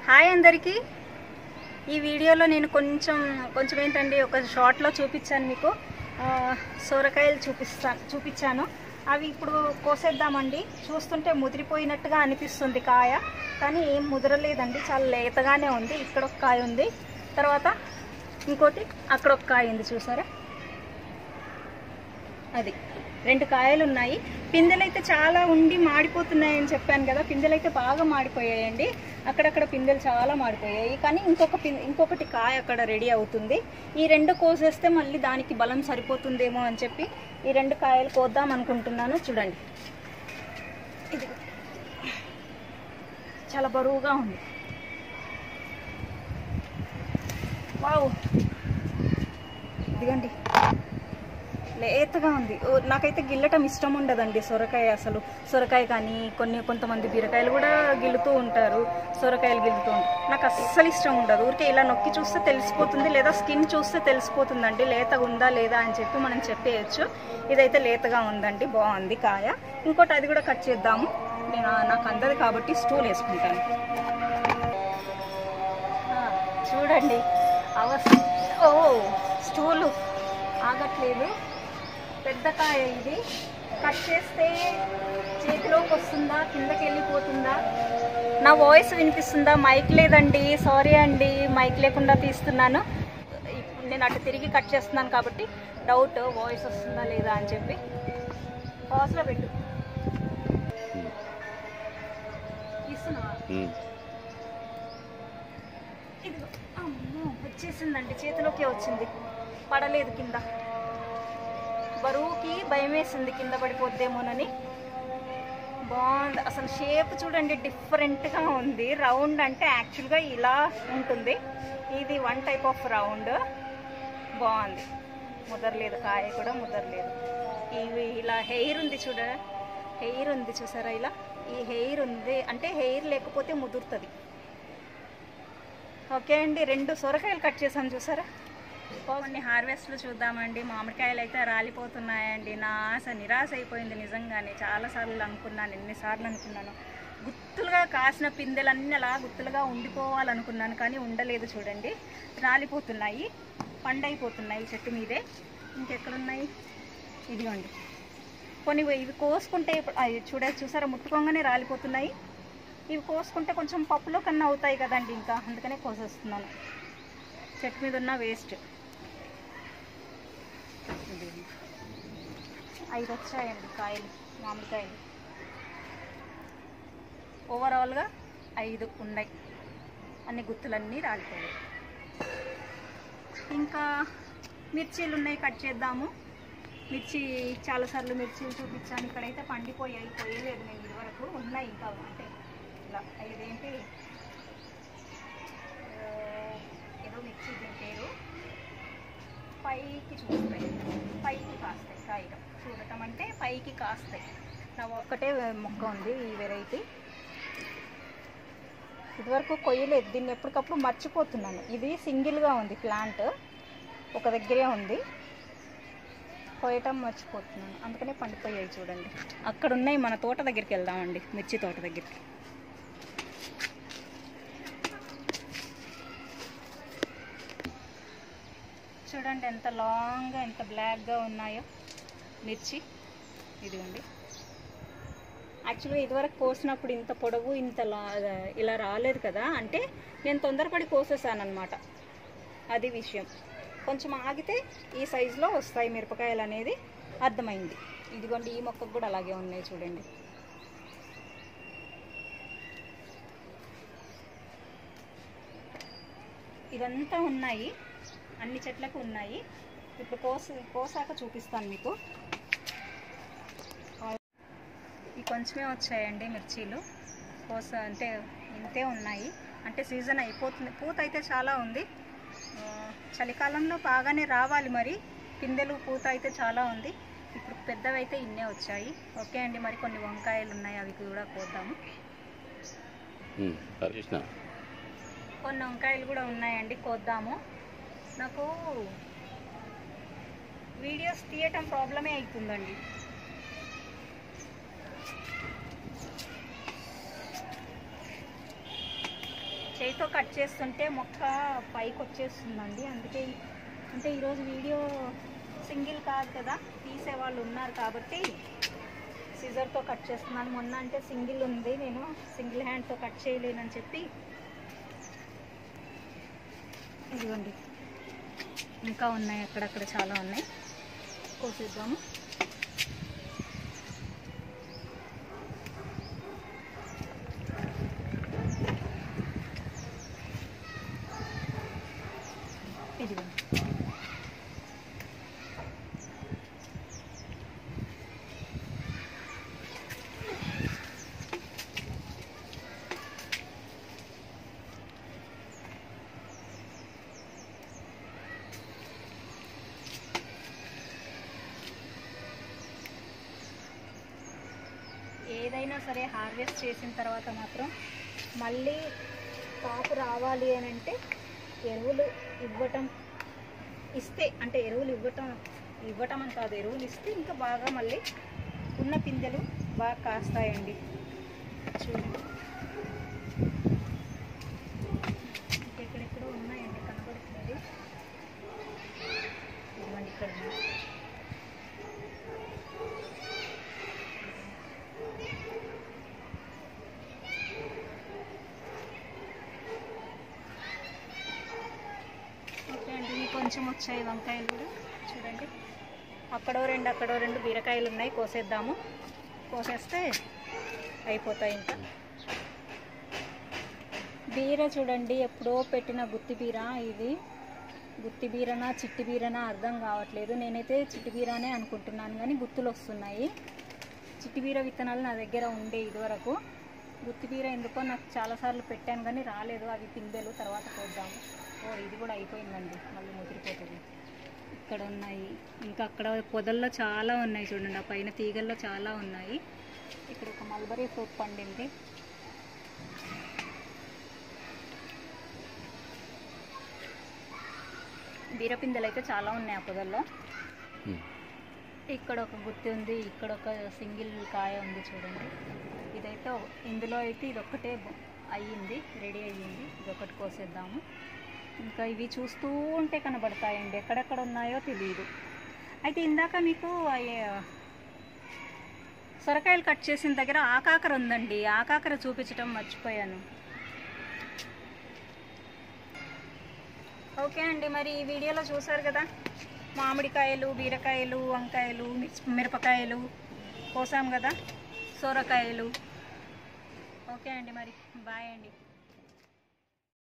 Hi అందరికీ ఈ వీడియోలో నేను కొంచెం కొంచెం ఏంటండి ఒక షార్ట్లో చూపించాను మీకు ఆ, సొరకాయలు చూపిస్తాను చూపించాను అవి ఇప్పుడు కోసేద్దామండి చూస్తుంటే ముదిరిపోయినట్టుగా అనిపిస్తుంది కాయ కానీ ఏం ముదరలేదండి చాలా లేతగానే ఉంది ఇక్కడ ఒక కాయ ఉంది తర్వాత ఇంకోటి అక్కడ ఒక కాయ ఉంది చూసారా అది రెండు కాయలు ఉన్నాయి పిందెలు అయితే చాలా ఉండి మాడిపోతున్నాయని చెప్పాను కదా పిందెలు అయితే బాగా మాడిపోయాయండి అక్కడక్కడ పిందెలు చాలా మాడిపోయాయి కానీ ఇంకొక పిన్ ఇంకొకటి కాయ అక్కడ రెడీ అవుతుంది ఈ రెండు కోసేస్తే మళ్ళీ దానికి బలం సరిపోతుందేమో అని చెప్పి ఈ రెండు కాయలు కోద్దాం అనుకుంటున్నాను చూడండి ఇది చాలా బరువుగా ఉంది వావ్ ఇదిగండి లేతగా ఉంది ఓ, నాకైతే గిల్లటం ఇష్టం ఉండదండి సొరకాయ అసలు సొరకాయ కానీ కొన్ని కొంతమంది బీరకాయలు కూడా గిల్లుతూ ఉంటారు సొరకాయలు గిల్లుతూ ఉంటారు నాకు అస్సలు ఇష్టం ఉండదు ఊరికే ఇలా నొక్కి చూస్తే తెలిసిపోతుంది లేదా స్కిన్ చూస్తే తెలిసిపోతుందండి లేతగా ఉందా లేదా అని చెప్పి మనం చెప్పేయచ్చు ఇదైతే లేతగా ఉందండి బాగుంది కాయ ఇంకోటి అది కూడా కట్ చేద్దాము నేను నాకు అందదు కాబట్టి స్టూల్ వేసుకుంటాను ఆ, చూడండి అవస్ ఓ స్టూలు ఆగట్లేదు పెద్ద కాయ ఇది కట్ చేస్తే చేతిలోకి వస్తుందా కిందకి వెళ్ళిపోతుందా నా వాయిస్ వినిపిస్తుందా మైక్ లేదండి సారీ అండి మైక్ లేకుండా తీస్తున్నాను ఇప్పుడు నేను అటు తిరిగి కట్ చేస్తున్నాను కాబట్టి డౌట్ వాయిస్ వస్తుందా లేదా అని చెప్పి పాస్లో పెట్టు తీస్తున్నావా ఇదిగో అమ్మో వచ్చేసిందండి చేతిలోకి వచ్చింది పడలేదు కింద బరువుకి భయం వేసింది కింద పడిపోద్దేమోనని బాగుంది అసలు షేప్ చూడండి డిఫరెంట్గా ఉంది రౌండ్ అంటే యాక్చువల్గా ఇలా ఉంటుంది ఇది వన్ టైప్ ఆఫ్ రౌండ్ బాగుంది ముదరలేదు కాయ కూడా ముదరలేదు ఇవి ఇలా హెయిర్ ఉంది చూడ హెయిర్ ఉంది చూసారా ఇలా ఈ హెయిర్ ఉంది అంటే హెయిర్ లేకపోతే ముదురుతుంది ఓకే అండి రెండు సొరకాయలు కట్ చేసాం చూసారా కొన్ని హార్వెస్ట్లు చూద్దామండి మామిడికాయలు అయితే రాలిపోతున్నాయండి నా ఆశ నిరాశ అయిపోయింది నిజంగానే చాలాసార్లు అనుకున్నాను ఎన్నిసార్లు అనుకున్నాను గుత్తులుగా కాసిన పిందెలన్నీ అలా గుత్తులుగా ఉండిపోవాలనుకున్నాను కానీ ఉండలేదు చూడండి రాలిపోతున్నాయి పండైపోతున్నాయి చెట్టు మీదే ఇంకెక్కడున్నాయి ఇదిగోండి కొన్ని ఇవి కోసుకుంటే ఇప్పుడు- అవి చూడ చూసారా ముట్టుకోగానే రాలిపోతున్నాయి ఇవి కోసుకుంటే కొంచెం పప్పులో కన్నా అవుతాయి కదండి ఇంకా అందుకనే కోసేస్తున్నాను చెట్టు మీద ఉన్న వేస్ట్ ఐదు వచ్చాయండి కాయలు మామిడికాయలు ఓవరాల్గా ఐదు ఉన్నాయి అన్ని గుత్తులన్నీ రాలిపోయాయి ఇంకా మిర్చీలు ఉన్నాయి కట్ చేద్దాము మిర్చి చాలాసార్లు మిర్చీలు చూపించాను ఇక్కడైతే పండిపోయాయి పోయలేదు నేను ఇదివరకు ఉన్నాయి ఇంకా అంటే ఇలా ఇదేంటి ఆ, ఏదో మిర్చి దీని పేరు పైకి చూస్తాయి పైకి కాస్తాయి కాయలు చూడటం అంటే పైకి కాస్తాయి నా ఒక్కటే మొక్క ఉంది ఈ వెరైటీ ఇదివరకు కొయ్యలేదు దీన్ని ఎప్పటికప్పుడు మర్చిపోతున్నాను ఇది సింగిల్గా ఉంది ప్లాంట్ ఒక దగ్గరే ఉంది కోయటం మర్చిపోతున్నాను అందుకనే పండిపోయాయి చూడండి అక్కడ ఉన్నాయి మన తోట దగ్గరికి వెళ్దామండి మిర్చి తోట దగ్గరికి చూడండి ఎంత లాంగ్గా ఎంత బ్లాక్గా ఉన్నాయో మిర్చి ఇదిగోండి యాక్చువల్గా ఇదివరకు కోసినప్పుడు ఇంత పొడవు ఇంత లా ఇలా రాలేదు కదా అంటే నేను తొందరపడి కోసేసాను అనమాట అది విషయం కొంచెం ఆగితే ఈ సైజులో వస్తాయి మిరపకాయలు అనేది అర్థమైంది ఇదిగోండి ఈ మొక్కకు కూడా అలాగే ఉన్నాయి చూడండి ఇదంతా ఉన్నాయి అన్ని చెట్లకు ఉన్నాయి ఇప్పుడు కోస కోసాక చూపిస్తాను మీకు ఈ కొంచెమే వచ్చాయండి మిర్చీలు కోస అంటే ఇంతే ఉన్నాయి అంటే సీజన్ అయిపోతుంది పూత అయితే చాలా ఉంది ఆ, చలికాలంలో బాగానే రావాలి మరి పిందెలు పూత అయితే చాలా ఉంది ఇప్పుడు పెద్దవి అయితే ఇన్నే వచ్చాయి ఓకే అండి మరి కొన్ని వంకాయలు ఉన్నాయి అవి కూడా కోద్దాము కృష్ణ కొన్ని వంకాయలు కూడా ఉన్నాయండి కోద్దాము నాకు వీడియోస్ తీయటం ప్రాబ్లమే అవుతుందండి చేయి చేయితో కట్ చేస్తుంటే మొక్క పైకి వచ్చేస్తుందండి అందుకే ఈ- అంటే ఈరోజు వీడియో సింగిల్ కాదు కదా తీసే వాళ్ళు ఉన్నారు కాబట్టి సిజర్తో కట్ చేస్తున్నాను మొన్న అంటే సింగిల్ ఉంది నేను సింగిల్ హ్యాండ్తో కట్ చేయలేనని చెప్పి ఇదిగోండి ఇంకా ఉన్నాయి అక్కడక్కడ చాలా ఉన్నాయి కోసేద్దాము ఇదిగోండి ఏదైనా సరే హార్వెస్ట్ చేసిన తర్వాత మాత్రం మళ్ళీ కాపు రావాలి అని అంటే ఎరువులు ఇవ్వటం ఇస్తే అంటే ఎరువులు ఇవ్వటం ఇవ్వటం అని కాదు ఎరువులు ఇస్తే ఇంకా బాగా మళ్ళీ ఉన్న పిందెలు బాగా కాస్తాయండి చూడండి ఎక్కడెక్కడో ఉన్నాయండి కనబడుతుంది ఇదిగోండి ఇక్కడ ఉన్నాయి. ఓకే అండి ఇవి కొంచెం వచ్చాయి వంకాయలు కూడా చూడండి అక్కడో రెండు అక్కడో రెండు బీరకాయలు ఉన్నాయి కోసేద్దాము కోసేస్తే అయిపోతాయి ఇంకా బీర చూడండి ఎప్పుడో పెట్టిన గుత్తి బీర ఇది గుత్తి బీరనా చిట్టి బీరనా అర్థం కావట్లేదు నేనైతే చిట్టి బీరానే అనుకుంటున్నాను కానీ గుత్తులు వస్తున్నాయి చిట్టి బీర విత్తనాలు నా దగ్గర ఉండే ఇదివరకు గుత్తి బీర ఎందుకో నాకు చాలాసార్లు పెట్టాను కానీ రాలేదు అవి పిందెలు తర్వాత పోద్దాము ఓ ఇది కూడా అయిపోయిందండి మళ్ళీ ముదిరిపోతుంది ఇక్కడ ఉన్నాయి ఇంకా అక్కడ పొదల్లో చాలా ఉన్నాయి చూడండి ఆ పైన తీగల్లో చాలా ఉన్నాయి ఇక్కడ ఒక మల్బరీ ఫ్రూట్ పండింది బీరపిందెలు అయితే చాలా ఉన్నాయి ఆ పొదల్లో ఇక్కడ ఒక గుత్తి ఉంది ఇక్కడ ఒక సింగిల్ కాయ ఉంది చూడండి ఇదైతే ఒ- ఇందులో అయితే ఇది ఒక్కటే బ- అయ్యింది రెడీ అయ్యింది ఇది ఒకటి కోసేద్దాము ఇంకా ఇవి చూస్తూ ఉంటే కనబడతాయండి ఎక్కడెక్కడ ఉన్నాయో తెలియదు అయితే ఇందాక మీకు అయ్యే- సొరకాయలు కట్ చేసిన దగ్గర ఆకాకర ఉందండి ఆకాకర చూపించడం మర్చిపోయాను ఓకే అండి మరి ఈ వీడియోలో చూసారు కదా మామిడికాయలు బీరకాయలు వంకాయలు మిర్చి- మిరపకాయలు కోసాం కదా సొరకాయలు ఓకే అండి మరి బాయ్ అండి